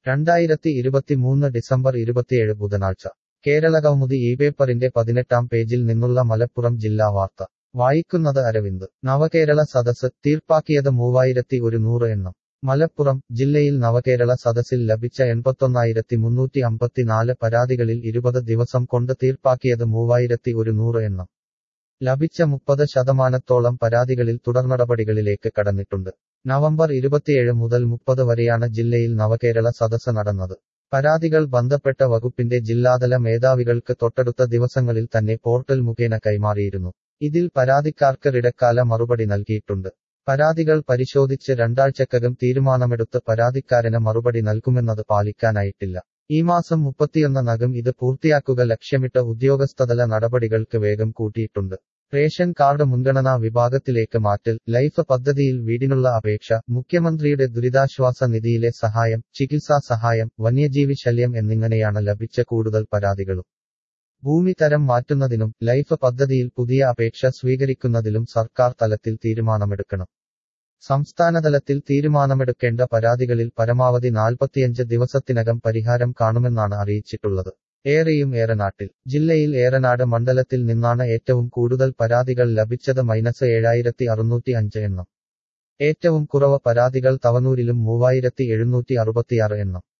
രണ്ടായിരത്തി ഇരുപത്തിമൂന്ന് ഡിസംബർ ഇരുപത്തിയേഴ് ബുധനാഴ്ച കേരളകൗമുദി ഈ പേപ്പറിന്റെ പതിനെട്ടാം പേജിൽ നിന്നുള്ള മലപ്പുറം ജില്ലാ വാർത്ത വായിക്കുന്നത് അരവിന്ദ് നവകേരള സദസ് തീർപ്പാക്കിയത് മൂവായിരത്തി ഒരു നൂറ് എണ്ണം മലപ്പുറം ജില്ലയിൽ നവകേരള സദസ്സിൽ ലഭിച്ച എൺപത്തൊന്നായിരത്തി മുന്നൂറ്റി അമ്പത്തിനാല് പരാതികളിൽ ഇരുപത് ദിവസം കൊണ്ട് തീർപ്പാക്കിയത് മൂവായിരത്തി ഒരു നൂറ് എണ്ണം ലഭിച്ച മുപ്പത് ശതമാനത്തോളം പരാതികളിൽ തുടർനടപടികളിലേക്ക് കടന്നിട്ടുണ്ട് നവംബർ ഇരുപത്തിയേഴ് മുതൽ മുപ്പത് വരെയാണ് ജില്ലയിൽ നവകേരള സദസ്സ് നടന്നത് പരാതികൾ ബന്ധപ്പെട്ട വകുപ്പിന്റെ ജില്ലാതല മേധാവികൾക്ക് തൊട്ടടുത്ത ദിവസങ്ങളിൽ തന്നെ പോർട്ടൽ മുഖേന കൈമാറിയിരുന്നു ഇതിൽ പരാതിക്കാർക്ക് ഇടക്കാല മറുപടി നൽകിയിട്ടുണ്ട് പരാതികൾ പരിശോധിച്ച് രണ്ടാഴ്ചക്കകം തീരുമാനമെടുത്ത് പരാതിക്കാരന് മറുപടി നൽകുമെന്നത് പാലിക്കാനായിട്ടില്ല ഈ മാസം മുപ്പത്തിയൊന്നിനകം ഇത് പൂർത്തിയാക്കുക ലക്ഷ്യമിട്ട ഉദ്യോഗസ്ഥതല നടപടികൾക്ക് വേഗം കൂട്ടിയിട്ടുണ്ട് റേഷൻ കാർഡ് മുൻഗണനാ വിഭാഗത്തിലേക്ക് മാറ്റൽ ലൈഫ് പദ്ധതിയിൽ വീടിനുള്ള അപേക്ഷ മുഖ്യമന്ത്രിയുടെ ദുരിതാശ്വാസ നിധിയിലെ സഹായം ചികിത്സാ സഹായം വന്യജീവി ശല്യം എന്നിങ്ങനെയാണ് ലഭിച്ച കൂടുതൽ പരാതികളും ഭൂമി തരം മാറ്റുന്നതിനും ലൈഫ് പദ്ധതിയിൽ പുതിയ അപേക്ഷ സ്വീകരിക്കുന്നതിലും സർക്കാർ തലത്തിൽ തീരുമാനമെടുക്കണം സംസ്ഥാനതലത്തിൽ തീരുമാനമെടുക്കേണ്ട പരാതികളിൽ പരമാവധി നാൽപ്പത്തിയഞ്ച് ദിവസത്തിനകം പരിഹാരം കാണുമെന്നാണ് അറിയിച്ചിട്ടുള്ളത് ഏറെയും ഏറനാട്ടിൽ ജില്ലയിൽ ഏറനാട് മണ്ഡലത്തിൽ നിന്നാണ് ഏറ്റവും കൂടുതൽ പരാതികൾ ലഭിച്ചത് മൈനസ് ഏഴായിരത്തി അറുന്നൂറ്റി അഞ്ച് എണ്ണം ഏറ്റവും കുറവ് പരാതികൾ തവനൂരിലും മൂവായിരത്തി എഴുന്നൂറ്റി അറുപത്തിയാറ് എണ്ണം